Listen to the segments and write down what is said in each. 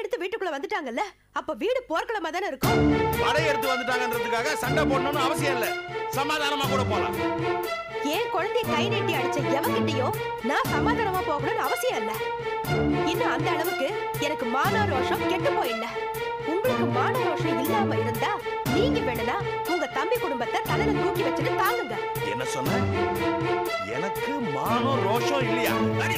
எடுத்து வீட்டுக்குள்ள வந்துட்டாங்கல்ல அப்ப வீடு போர்க்களமா தானே இருக்கும் படை எடுத்து வந்துட்டாங்கன்றதுக்காக சண்டை போடணும்னு அவசியம் இல்ல சமாதானமா கூட போலாம் ஏன் குழந்தைய கை நீட்டி அடிச்ச எவங்கிட்டயும் நான் சமாதானமா போகணும்னு அவசியம் இல்ல இன்னும் அந்த அளவுக்கு எனக்கு மான ரோஷம் கெட்டு போயில்ல உங்களுக்கு மான ரோஷம் இல்லாம இருந்தா நீங்க வேணும்னா உங்க தம்பி குடும்பத்தை தலையில தூக்கி வச்சுட்டு தாங்குங்க என்ன சொன்ன எனக்கு மானம் ரோஷம் இல்லையா அடி.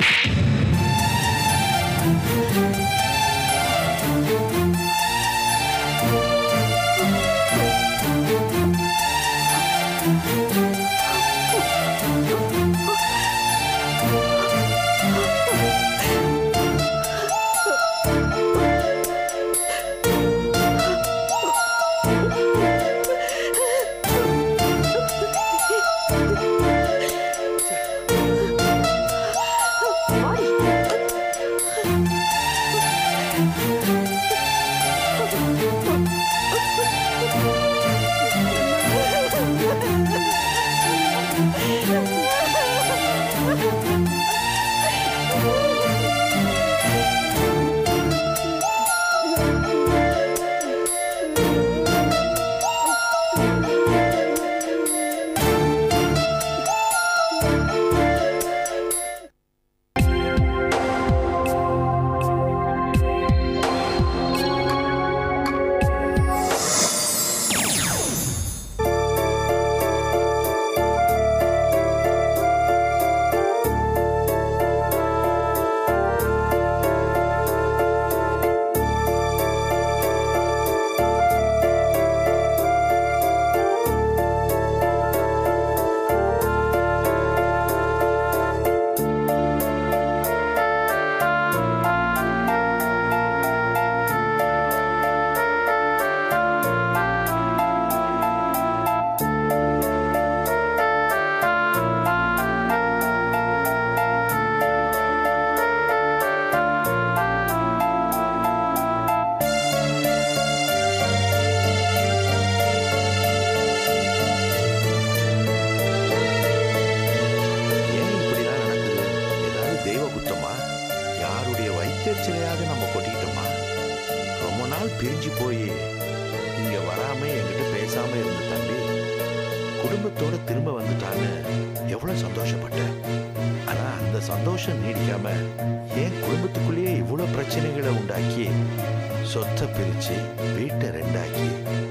ஏன் இப்படிலாம் நடக்குது ஏதாவது தெய்வ குத்தமா யாருடைய வைத்தறிச்சலையாவது நம்ம கொட்டிக்கிட்டோமா ரொம்ப நாள் பிரிஞ்சு போய் இங்க வராம என்கிட்ட பேசாம இருந்த தம்பி குடும்பத்தோட திரும்ப வந்துட்டான்னு எவ்வளவு சந்தோஷப்பட்டேன் ஆனா அந்த சந்தோஷம் நீடிக்காம என் குடும்பத்துக்குள்ளேயே இவ்வளவு பிரச்சனைகளை உண்டாக்கி சொத்தை பிரிச்சு வீட்டை ரெண்டாக்கி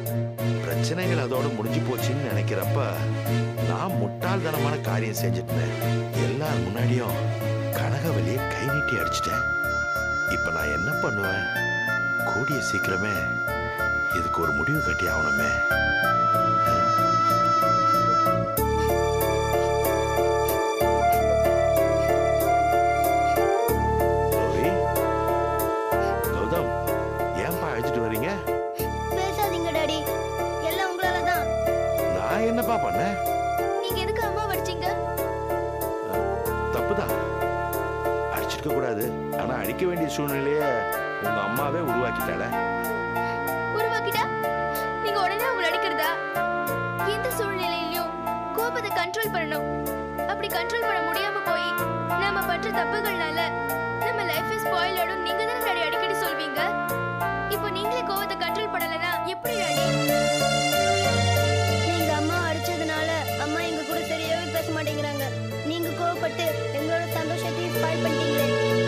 பிரச்சனைகள் அதோட முடிஞ்சு போச்சுன்னு நினைக்கிறப்ப நான் முட்டாள்தனமான காரியம் செஞ்சுட்டேன் எல்லார் முன்னாடியும் கனகவலிய கை நீட்டி அடிச்சிட்டேன் இப்ப நான் என்ன பண்ணுவேன் கூடிய சீக்கிரமே இதுக்கு ஒரு முடிவு கட்டி ஆகணுமே கௌரி, கௌதம் ஏன்பா அழைச்சிட்டு வர்றீங்க பேசாதீங்க டாடி எல்லாம் உங்களால தான் நான் என்னப்பா பண்ணேன் நீங்க எதுக்கு அம்மா வடிச்சீங்க தப்புதான் அடிச்சிருக்க கூடாது ஆனா அடிக்க வேண்டிய சூழ்நிலைய உங்க அம்மாவே உருவாக்கிட்டாள உருவாக்கிட்டா நீங்க உடனே அவங்கள அடிக்கிறதா எந்த சூழ்நிலையிலயும் கோபத்தை கண்ட்ரோல் பண்ணணும் அப்படி கண்ட்ரோல் பண்ண முடியாம போய் நாம பண்ற தப்புகள்னால நம்ம லைஃப் ஸ்பாயில் ஆடும் நீங்க தானே டாடி அடிக்கடி சொல்வீங்க இப்போ நீங்களே கோவத்தை கண்ட்ரோல் பண்ணலனா எப்படி டாடி நீங்க அம்மா அடிச்சதுனால அம்மா எங்க கூட சரியாவே பேச மாட்டேங்கிறாங்க நீங்க கோவப்பட்டு எங்களோட சந்தோஷத்தையும் ஸ்பாயில் பண்ணிட்டீங்களே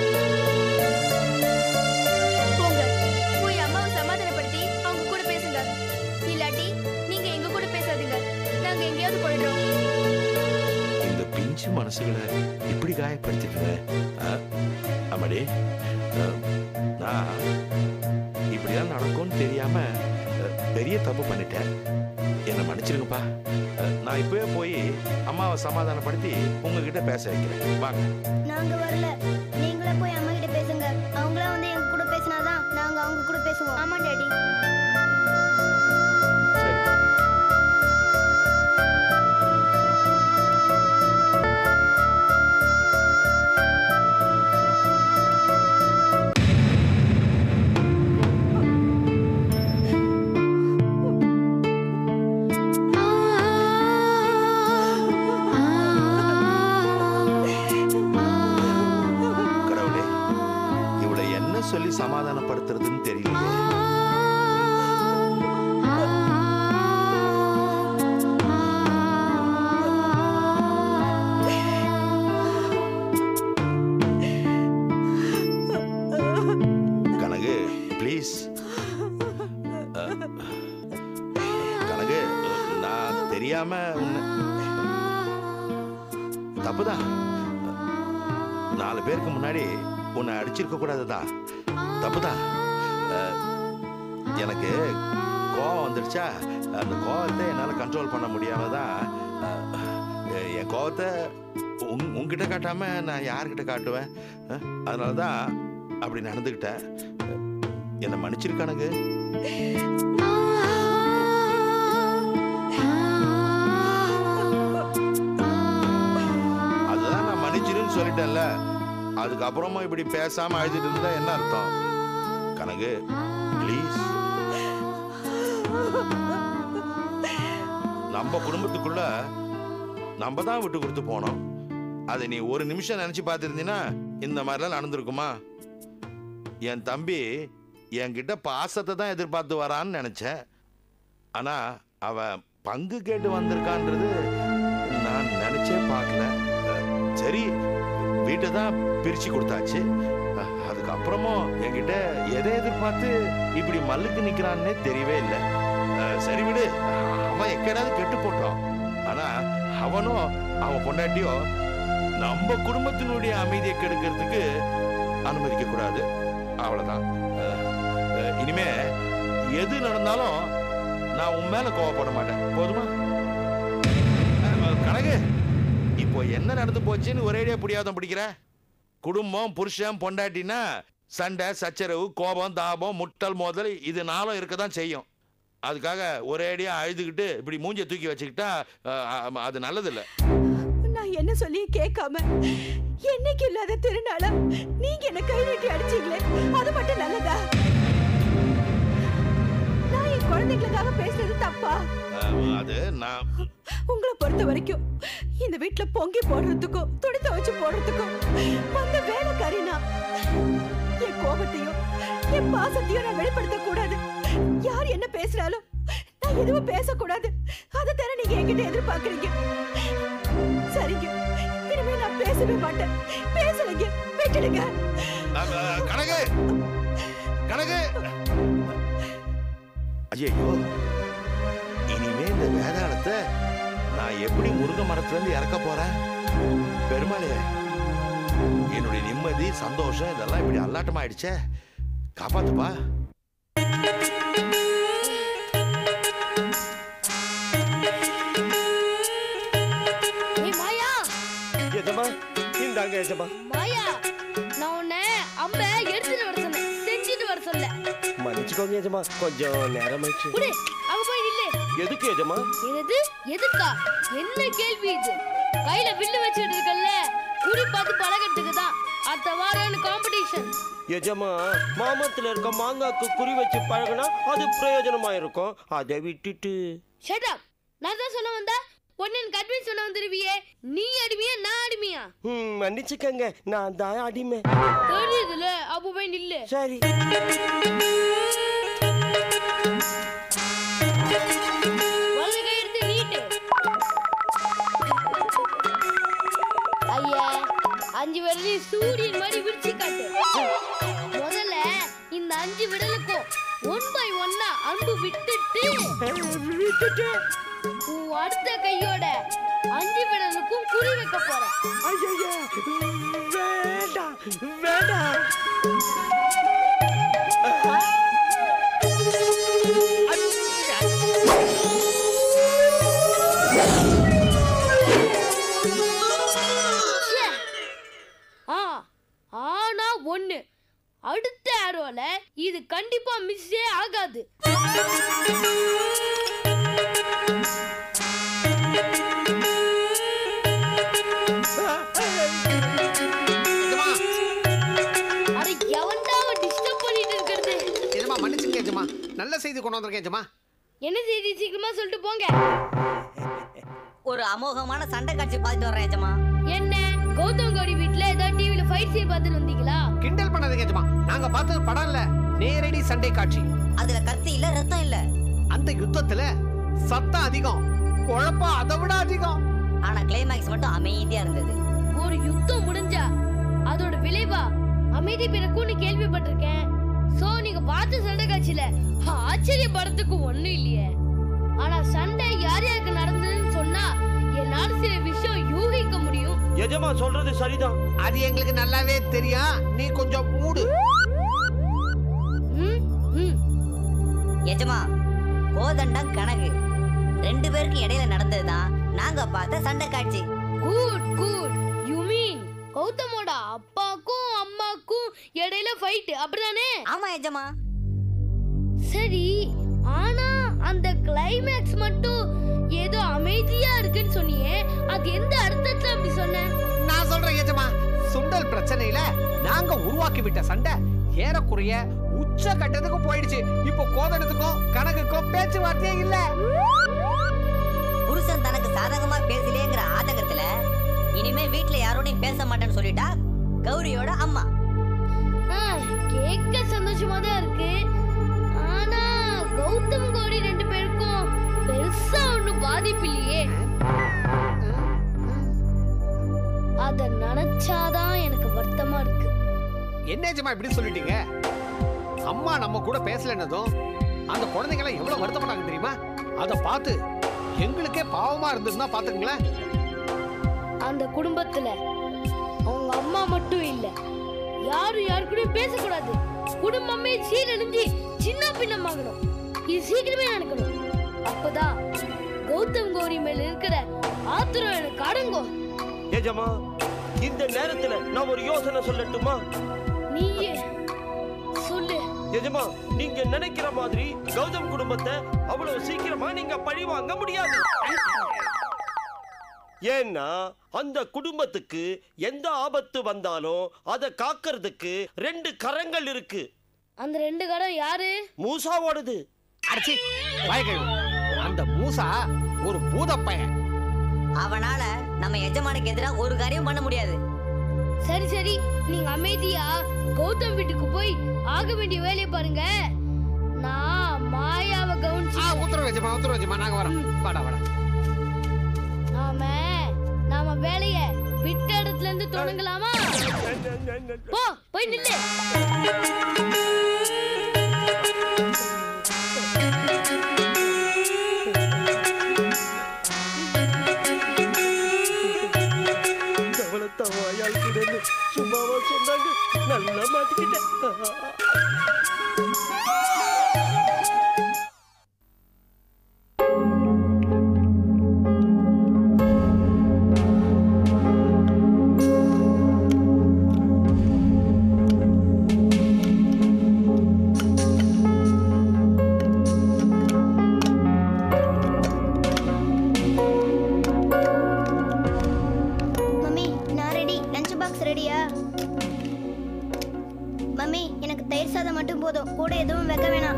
போங்க போய் அம்மாவை சமாதானப்படுத்தி அவங்க கூட பேசுங்க இல்லாட்டி நீங்க எங்க கூட பேசாதீங்க நாங்க எங்கேயாவது போயிடுறோம் இந்த பிஞ்சு மனசுகளை இப்படி காயப்படுத்திட்டு அம்மாடி ஆ, நான் இப்படிதான் நடக்கும்னு தெரியாம ஆ, பெரிய தப்பு பண்ணிட்டேன் என்னை மன்னிச்சிருங்கப்பா ஆ, நான் இப்பவே போய் அம்மாவை சமாதானப்படுத்தி உங்ககிட்ட பேச வைக்கிறேன் வாங்க நாங்க வரல நீங்களே போய் அம்மா கிட்ட பேசுங்க அவங்களா வந்து எங்க கூட பேசினாதான் நாங்க அவங்க கூட பேசுவோம் ஆமா டாடி சரி ஆ தெரியாம உன்னை தப்புதான் நாலு பேருக்கு முன்னாடி உன்னை அடிச்சிருக்க கூடாதுதான் தப்புதான் அஹ், எனக்கு கோவம் வந்துடுச்சா அந்த கோவத்தை என்னால் கண்ட்ரோல் பண்ண முடியாம தான் அஹ், என் கோவத்தை உங் உங்ககிட்ட காட்டாம நான் யார்கிட்ட காட்டுவேன் அஹ், அதனால தான் அப்படி நடந்துக்கிட்டேன் என்னை மன்னிச்சிருக்கானுங்க அதுதான் நான் மன்னிச்சிருன்னு சொல்லிட்டேன்ல அதுக்கப்புறமா இப்படி பேசாம அழுதுட்டு இருந்தா என்ன அர்த்தம் கனகு ப்ளீஸ் நம்ம குடும்பத்துக்குள்ள நம்ம தான் விட்டு கொடுத்து போனோம் அதை நீ ஒரு நிமிஷம் நினைச்சு பார்த்துருந்தீன்னா இந்த மாதிரிலாம் நடந்திருக்குமா என் தம்பி என்கிட்ட பாசத்தை தான் எதிர்பார்த்து வரான்னு நினைச்சேன் ஆனா அவன் பங்கு கேட்டு வந்திருக்கான்றது நான் நினைச்சே பார்க்கல அஹ், சரி வீட்டை தான் பிரிச்சு கொடுத்தாச்சு அஹ், அதுக்கப்புறமும் என்கிட்ட எதை எதிர்பார்த்து இப்படி மல்லுக்கு நிக்கிறான்னே தெரியவே இல்லை அஹ், சரி விடு அவன் எக்கடாவது கெட்டு போட்டோம் ஆனா அவனும் அவன் பொண்டாட்டியோ நம்ம குடும்பத்தினுடைய அமைதியை கெடுக்கிறதுக்கு அனுமதிக்க கூடாது அவ்வளவுதான் அஹ், அஹ், இனிமே எது நடந்தாலும் நான் உன் மேல கோவப்பட மாட்டேன் போதுமா அஹ், கனகு இப்போ என்ன நடந்து போச்சுன்னு ஒரேடியா புடியாதம் பிடிக்கிற குடும்பம் புருஷன் பொண்டாட்டினா சண்டை சச்சரவு கோபம் தாபம் முட்டல் மோதல் இது நாளும் இருக்க தான் செய்யும் அதுக்காக ஒரேடியா அழுதுகிட்டு இப்படி மூஞ்ச தூக்கி வச்சுக்கிட்டா அஹ், அஹ், அது நல்லதில்லை நான் என்ன சொல்லி கேட்காம என்னைக்கு இல்லாத திருநாள நீங்க என்ன கை நீட்டி அடிச்சீங்களே அது மட்டும் நல்லதா நான் என் குழந்தைங்களுக்காக பேசுறது தப்பா அஹ், அது நான் உங்களை பொறுத்த வரைக்கும் இந்த வீட்ல பொங்கி போடுறதுக்கும் துணி துவைச்சு போடுறதுக்கும் வந்த வேலைக்காரி நான் என் கோபத்தையும் என் பாசத்தையும் நான் வெளிப்படுத்த கூடாது யார் என்ன பேசினாலும் நான் எதுவும் பேசக்கூடாது அதை தானே நீங்க என்கிட்ட எதிர்பார்க்கறீங்க சரிங்க இனிமே நான் பேசவே மாட்டேன் பேசலைங்க விட்டுடுங்க அஹ், அஹ், கனகு கனகு ஐயோ இனிமே இந்த வேதாளத்தை நான் எப்படி முருங்கை மரத்துல இருந்து இறக்க போறேன் பெருமாளே என்னுடைய நிம்மதி சந்தோஷம் இதெல்லாம் இப்படி அல்லாட்டமா ஆயிடுச்சே காப்பாத்துப்பா ஏய் மாயா எஜமா இந்தாங்க எஜமா மாயா நான் உன்னை அம்ப எடுத்துட்டு வர சொன்னேன் செஞ்சுட்டு வர சொல்ல மன்னிச்சுக்கோங்க எஜமா கொஞ்சம் நேரமாயிடுச்சு குடு அங்க போய் நில்லு எதுக்கு எஜமா என்னது எதுக்கா என்ன கேள்வி இது கையில வில்லு வச்சுட்டு இருக்கல்ல குறி பார்த்து பழகிறதுக்கு தான் அடுத்த வாரம் காம்படிஷன் எஜமா மாமரத்துல இருக்க மாங்காக்கு குறி வச்சு பழகுனா அது பிரயோஜனமா இருக்கும் அதை விட்டுட்டு ஷட் அப் நான் தான் சொல்ல வந்தா பொண்ணு கன்வின்ஸ் பண்ண வந்துருவியே நீ அடிமையா நான் அடிமையா ம், மன்னிச்சுக்கங்க நான் தான் அடிமை தெரியுதுல அப்ப போய் நில்லு சரி வலது கை எடுத்து நீட்டு ஐயா அஞ்சு விரலையும் சூரியன் மாதிரி விரிச்சு காட்டு முதல்ல இந்த அஞ்சு விரலுக்கும் ஒன் பை ஒன்னா அன்பு விட்டுட்டு விட்டுட்டு உன் அடுத்த கையோட அஞ்சு விரலுக்கும் குறி வைக்க போறேன் ஐயையே, வேண்டாம் வேண்டாம் ச்சே. ஆ ஆனா ஒண்ணு அடுத்த ஆரோல இது கண்டிப்பா மிஸ்ஸே ஆகாது அட எவன்டா டிஸ்டர்ப் பண்ணிட்டு இருக்கிறது எஜமா மன்னிச்சுங்க எஜமா நல்ல செய்தி கொண்டு வந்திருக்கேன் எஜமா என்ன செய்தி சீக்கிரமா சொல்லிட்டு போங்க ஒரு அமோகமான சண்டை காட்சி பார்த்துட்டு வர்றேன் எஜமா என்ன கௌதம் கௌரி வீட்ல ஏதாவது டிவில ஃபைட் சீன் பார்த்துட்டு வந்தீங்களா கிண்டல் பண்ணாதீங்க எஜமா நாங்க பார்த்தது படம் இல்ல நேரடி சண்டை காட்சி அதுல கத்தி இல்ல ரத்தம் இல்ல அந்த யுத்தத்துல சத்தம் அதிகம் குழப்பம் அதை விட அதிகம் ஆனா கிளைமேக்ஸ் மட்டும் அமைதியா இருந்தது ஒரு யுத்தம் முடிஞ்சா அதோட விளைவா அமைதி பிறக்கும்னு கேள்விப்பட்டிருக்கேன் சோ நீங்க பார்த்த சண்டை காட்சியில ஆச்சரியப்படுறதுக்கு ஒண்ணும் இல்லையே ஆனா சண்டை யார் யாருக்கு நடந்ததுன்னு எஜமா சொல்றது சரிதான் அது எங்களுக்கு நல்லாவே தெரியும் நீ கொஞ்சம் மூடு ம் ம் எஜமா கோதண்டம் கனகு ரெண்டு பேருக்கு இடையில நடந்ததுதான் நாங்க பார்த்த சண்டை காட்சி குட் குட் யூ மீன் கௌதமோட அப்பாக்கும் அம்மாக்கும் இடையில ஃபைட் அப்படிதானே ஆமா எஜமா சரி ஆனா அந்த கிளைமேக்ஸ் மட்டும் ஏதோ அமைதியா இருக்குன்னு சொன்னியே அது எந்த அர்த்தத்துல அப்படி சொன்ன நான் சொல்றேன் ஏஜமா சுண்டல் பிரச்சனையில நாங்க உருவாக்கி விட்ட சண்டை ஏறக்குறைய உச்ச கட்டத்துக்கு போயிடுச்சு இப்போ கோதனத்துக்கும் கணக்குக்கும் பேச்சுவார்த்தையே இல்ல புருஷன் தனக்கு சாதகமா பேசலையேங்கிற ஆதங்கத்துல இனிமே வீட்ல யாரோடையும் பேச மாட்டேன்னு சொல்லிட்டா கௌரியோட அம்மா ஆ, கேட்க சந்தோஷமா தான் இருக்கு ஆனா கௌதம் கௌரி ரெண்டு பேருக்கும் பெருசா ஒண்ணும் பாதிப்பு இல்லையே அத நினைச்சாதான் எனக்கு வருத்தமா இருக்கு என்ன ஏஜமா இப்படி சொல்லிட்டீங்க அம்மா நம்ம கூட பேசலன்னதும் அந்த குழந்தைங்க எல்லாம் எவ்வளவு வருத்தப்பட்டாங்க தெரியுமா அத பார்த்து எங்களுக்கே பாவமா இருந்ததுன்னா பாத்துக்கங்களேன் அந்த குடும்பத்துல அவங்க அம்மா மட்டும் இல்ல யாரும் யாரு கூடயும் பேசக்கூடாது குடும்பமே சீரழிஞ்சு சின்ன பின்னமாகணும் இது சீக்கிரமே நடக்கணும் அப்பதான் கௌதம் கௌரி மேல இருக்கிற ஆத்திரம் எனக்கு அடங்கும் எஜமா இந்த நேரத்துல நான் ஒரு யோசனை சொல்லட்டுமா நீயே சொல்லு எஜமா நீங்க நினைக்கிற மாதிரி கௌதம் குடும்பத்தை அவ்வளவு சீக்கிரமா நீங்க பழி வாங்க முடியாது ஏன்னா அந்த குடும்பத்துக்கு எந்த ஆபத்து வந்தாலும் அதை காக்கிறதுக்கு ரெண்டு கரங்கள் இருக்கு அந்த ரெண்டு கடம் யாரு மூசாவோடது அடிச்சி வாய்க்கழுவு அந்த மூசா ஒரு பூத பையன் அவனால நம்ம எஜமானுக்கு எதிராக ஒரு காரியம் பண்ண முடியாது சரி சரி நீங்க அமைதியா கௌதம் வீட்டுக்கு போய் ஆக வேண்டிய வேலையை பாருங்க நான் மாயாவை ஆ கவனிச்சு உத்தரவு வச்சுமா உத்தரவு வச்சுமா நாங்க வரோம் வாடா வாடா நாம நாம வேலைய விட்ட இடத்துல இருந்து தொடங்கலாமா போ போய் நில்லு கவலத்தை வாயால் கிடந்து சும்மாவா சொன்னாங்க நல்லா மாட்டிக்கிட்டேன் மம்மி நான் ரெடி லஞ்ச் பாக்ஸ் ரெடியா மம்மி எனக்கு தயிர் சாதம் மட்டும் போதும் கூட எதுவும் வைக்க வேணாம்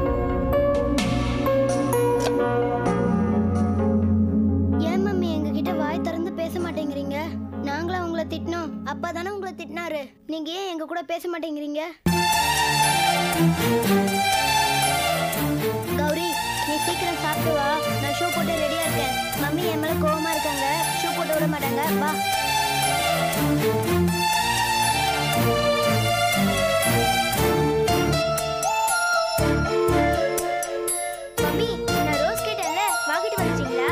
ஏன் மம்மி எங்ககிட்ட வாய் திறந்து பேச மாட்டேங்கிறீங்க நாங்களா உங்களை திட்டினோம் அப்பா தானே உங்களை திட்டினாரு நீங்க ஏன் எங்க கூட பேச மாட்டேங்கிறீங்க கௌரி நீ சீக்கிரம் சாப்பிட்டு வா நான் ஷூ போட்டு ரெடியா இருக்கேன் மம்மி என் மேல கோவமா இருக்காங்க ஷூ போட்டு விட மாட்டாங்க வா மம்மி நான் ரோஸ் கேட்டேன்ல வாங்கிட்டு வந்துட்டீங்களா